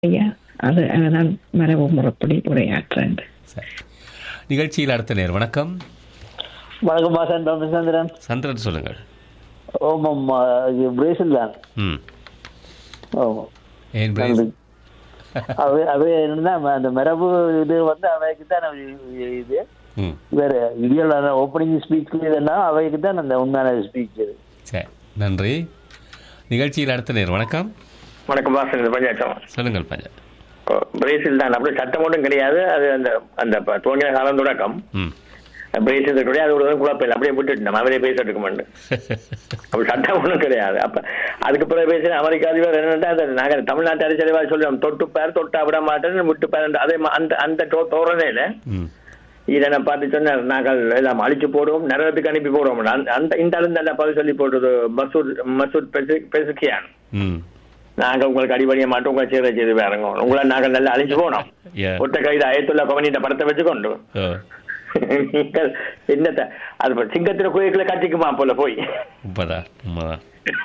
ஐயா அது அதுதான் மரபு முறைப்படி உரையாற்றேன் சரி நிகழ்ச்சியில் அடுத்த நேர் வணக்கம் வணக்கம் பாசன் ராமச்சந்திரன் சந்திரன் சொல்லுங்கள் ஓமம் இது பிரேசில் தான் ம் ஓமம் ஏன் பிரேஸ் அது அது என்னன்னா அந்த மரபு இது வந்து அவைக்கு தான் இது ம் வேற இதில் ஓப்பனிங் ஸ்பீச் இதுன்னா அவைக்கு தான் அந்த உண்மையான ஸ்பீச் இது சரி நன்றி நிகழ்ச்சியில் அடுத்த நேர் வணக்கம் வணக்கம் பாசன் இது பஞ்சாயத்தம் சொல்லுங்கள் பஞ்சா பிரேசில் தான் அப்படி சட்டம் ஒன்றும் கிடையாது அது அந்த அந்த ப- துவங்கின காலம் தொடக்கம் ம் பிரேசில் கிடையாது அது ஒரு குழப்பம் இல்லை அப்படியே விட்டுட்டு நம்ம அவரே பேசிட்டு இருக்க மாட்டேன் அப்படி சட்டம் ஒன்றும் கிடையாது அப்ப அதுக்கு பிறகு பேசின அமெரிக்க அதிபர் என்னன்னா அந்த நாங்கள் தமிழ்நாட்டு அரசியல்வாதி சொல்லுவோம் தொட்டுப்பார் தொட்டா விட மாட்டேன்னு விட்டுப்பார் அதே மா- அந்த அந்த தோ- தோரணையில ம் இதனை பார்த்து சொன்னார் நாங்கள் எல்லாம் அழிச்சு போடுவோம் நரகத்துக்கு அனுப்பி போடுவோம் அந்த அந்த இந்த அளந்து அந்த பதில் சொல்லி போட்டது மசூத் மசூத் பெசு- பெசுக்கியான் ம் நாங்க உங்களுக்கு அடிபடிய மாட்டோம் உங்களை செய்த செய்து வேறங்க உங்களை நாங்கள் நல்லா அழிச்சு போனோம் Yeah. ஒட்ட கைது அயத்துள்ள கவனிட்ட படத்தை வச்சுக்கொண்டு ஓ நீங்கள் என்னத்த அது இப்ப சிங்கத்திர கோயிலுக்குள்ள கட்டிக்குமா போல போய் உண்மைதான் உண்மைதான்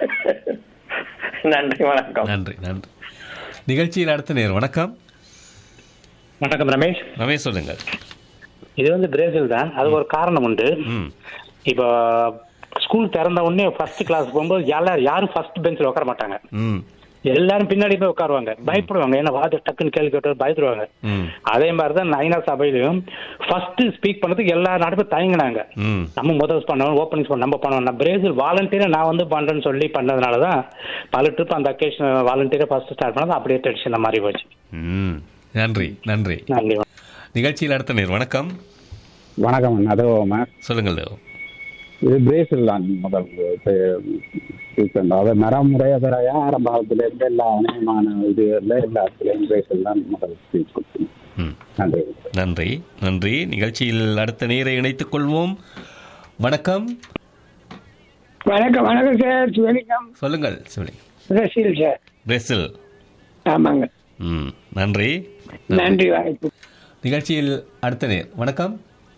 நன்றி வணக்கம் நன்றி நன்றி நிகழ்ச்சியில் அடுத்த நேர் வணக்கம் வணக்கம் ரமேஷ் ரமேஷ் சொல்லுங்கள் இது வந்து பிரேசில் தான் அது ஒரு காரணம் உண்டு ம் இப்போ ஸ்கூல் திறந்த உடனே ஃபர்ஸ்ட் கிளாஸ் போகும்போது எல்லாரும் யாரும் ஃபர்ஸ்ட் பெஞ்சில் உட்கார மாட்டாங்க ம் எல்லாரும் பின்னாடி போய் உட்காருவாங்க பயப்படுவாங்க ஏன்னா வாதி டக்குன்னு கேள்வி கேட்டு பயப்படுவாங்க ம் அதே மாதிரி தான் நைனா சபையிலையும் ஃபர்ஸ்ட் ஸ்பீக் பண்ணதுக்கு எல்லா நாடுமே தயங்கினாங்க ம் நம்ம முதல் பண்ணணும் ஓப்பனிங் பண்ண நம்ம பண்ணணும் நான் பிரேசில் வாலண்டியரா நான் வந்து பண்றேன்னு சொல்லி பண்ணதுனால தான் பல ட்ரிப் அந்த அக்கேஷன் வாலண்டியரா ஃபர்ஸ்ட் ஸ்டார்ட் பண்ணது அப்படியே ட்ரெடிஷன் மாறி போச்சு ம் நன்றி நன்றி நன்றி நிகழ்ச்சியில் அடுத்த நேர் வணக்கம் வணக்கம் அதோ மேம் சொல்லுங்கள் தேவ் இது பிரேசில் தான் முதல் சீசன் அது நரமுறை அதரையா ஆரம்பத்துல இருந்து எல்லா அநேகமான இதுல எல்லாத்துலயும் பிரேசில் தான் முதல் ஸ்பீச் கொடுத்தோம் ம் நன்றி நன்றி நன்றி நிகழ்ச்சியில் அடுத்த நேரை இணைத்துக் கொள்வோம் வணக்கம் வணக்கம் வணக்கம் சார் வணக்கம் சொல்லுங்கள் சிவலி பிரசில் சார் பிரேசில் ஆமாங்க ம் நன்றி நன்றி வாய்ப்பு நிகழ்ச்சியில் அடுத்த நேர் வணக்கம்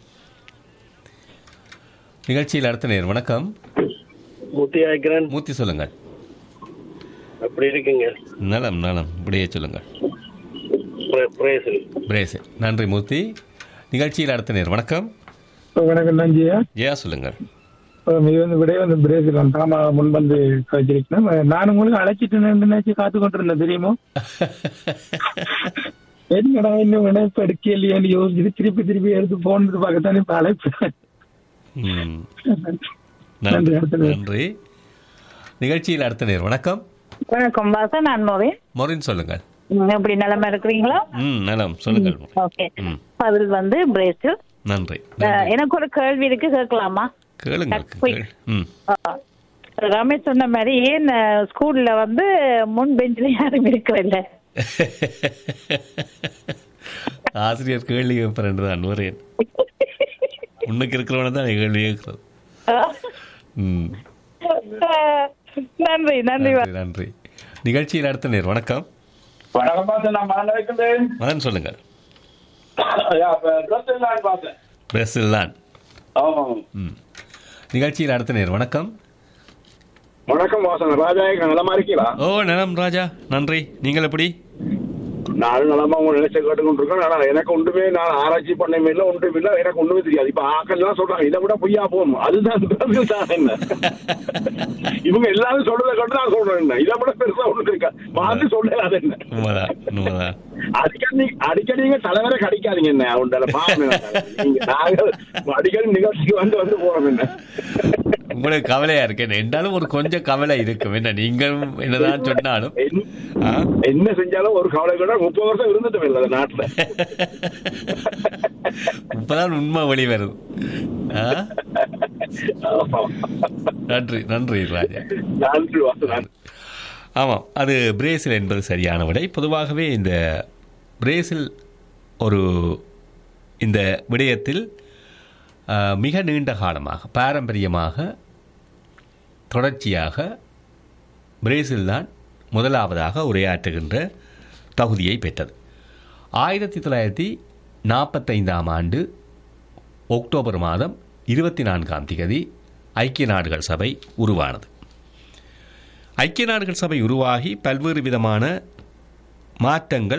நிகழ்ச்சியில் அடுத்த நேர் வணக்கம் ஊட்டி ஆய்க்கிறேன் மூர்த்தி சொல்லுங்கள் அப்படி இருக்குங்க நலம் நலம் இப்படியே சொல்லுங்கள் பிரே- பிரேசில் பிரேசில் நன்றி மூர்த்தி நிகழ்ச்சியில் அடுத்த நேர் வணக்கம் வணக்கம் நஞ்சியா ஜெயா சொல்லுங்கள் இது வந்து விட வந்து பிரேசில் வந்து தாமா முன் வந்து கழிச்சிருக்கேன் நான் உங்களுக்கு அழைச்சிட்டு நினைச்சு காத்து கொண்டிருந்தேன் தெரியுமோ என்னடா இன்னும் இணைப்பு எடுக்கலையான்னு யோசிச்சுட்டு திருப்பி திருப்பி எடுத்து போன் பார்க்கத்தானே இப்ப அழைப்பேன் ம் நன்றி, நன்றி அடுத்த நேர். நன்றி நிகழ்ச்சியில் அடுத்த நேர் வணக்கம் வணக்கம் பாசா நான் மோவின் மொரின் சொல்லுங்கள் நீங்க எப்படி நிலைமை இருக்கிறீங்களா ம் நலம் சொல்லுங்கள் ஓகே ம் பதில் வந்து பிரேசில் நன்றி அஹ், நன்றி எனக்கு ஒரு கேள்வி இருக்கு கேட்கலாமா கேளுங்கள் போய். கேளு. ம் அஹ், ரமேஷ் சொன்ன மாதிரி ஏன் அஹ், ஸ்கூல்ல வந்து முன் பெஞ்சில் யாரும் இருக்கிறதில்ல ஆசிரியர் கேள்வி கேட்பேன் தான் நுரையன் முன்னுக்கு இருக்கிறவன தான் கேள்வி கேட்கிறது ம் அஹ், நன்றி நன்றி நன்றி நன்றி நிகழ்ச்சியில் அடுத்த நேர் வணக்கம் வணக்கம் பாசன் நான் மறந்து வைக்கின்றேன் மதன் சொல்லுங்கள் பிரேசில் தான் பாசன் பிரேசில் தான் ஆமாம் ம் நிகழ்ச்சியில் அடுத்த நேர் வணக்கம் வணக்கம் வாசன் ராஜாயகம் நலமா இருக்கீங்களா ஓ நலம் ராஜா நன்றி நீங்கள் எப்படி நானும் நலமா உங்க நினைச்ச கேட்டுக்கொண்டிருக்கேன் ஆனா எனக்கு ஒன்றுமே நான் ஆராய்ச்சி பண்ணவே இல்லை ஒன்றும் இல்லை எனக்கு ஒண்ணுமே தெரியாது இப்ப ஆக்கள் எல்லாம் சொல்றாங்க இதை விட பொய்யா போகணும் அதுதான் பிரேசில் தான் என்ன இவங்க எல்லாரும் சொல்றதை கண்டு நான் சொல்றேன் என்ன இதை விட பெருசா ஒண்ணு இருக்கா மாத்தி சொல்ல அது என்ன உண்மைதான் உண்மைதான் அடிக்கடி அடிக்கடி நீங்க தலைவரை கடிக்காதீங்க என்ன உண்டால பாவம் நீங்க நாங்கள் அடிக்கடி நிகழ்ச்சிக்கு வந்து வந்து போறோம் என்ன உங்களுக்கு கவலையா இருக்கு என்ன என்றாலும் ஒரு கொஞ்சம் கவலை இருக்கும் என்ன நீங்களும் என்னதான் சொன்னாலும் என்ன- ஆ? என்ன செஞ்சாலும் ஒரு கவலை கூட முப்பது வருஷம் இருந்துட்டு இல்லை அந்த நாட்டுல இப்பதான் உண்மை வெளி வருது ஆ? நன்றி நன்றி ராஜா நன்றி வாசன் ஆமாம் அது பிரேசில் என்பது சரியான விடை பொதுவாகவே இந்த பிரேசில் ஒரு இந்த விடயத்தில் ஆ, மிக நீண்ட காலமாக பாரம்பரியமாக தொடர்ச்சியாக பிரேசில் தான் முதலாவதாக உரையாற்றுகின்ற தகுதியை பெற்றது ஆயிரத்தி தொள்ளாயிரத்தி நாற்பத்தைந்தாம் ஆண்டு அக்டோபர் மாதம் இருபத்தி நான்காம் திகதி ஐக்கிய நாடுகள் சபை உருவானது ஐக்கிய நாடுகள் சபை உருவாகி பல்வேறு விதமான மாற்றங்கள்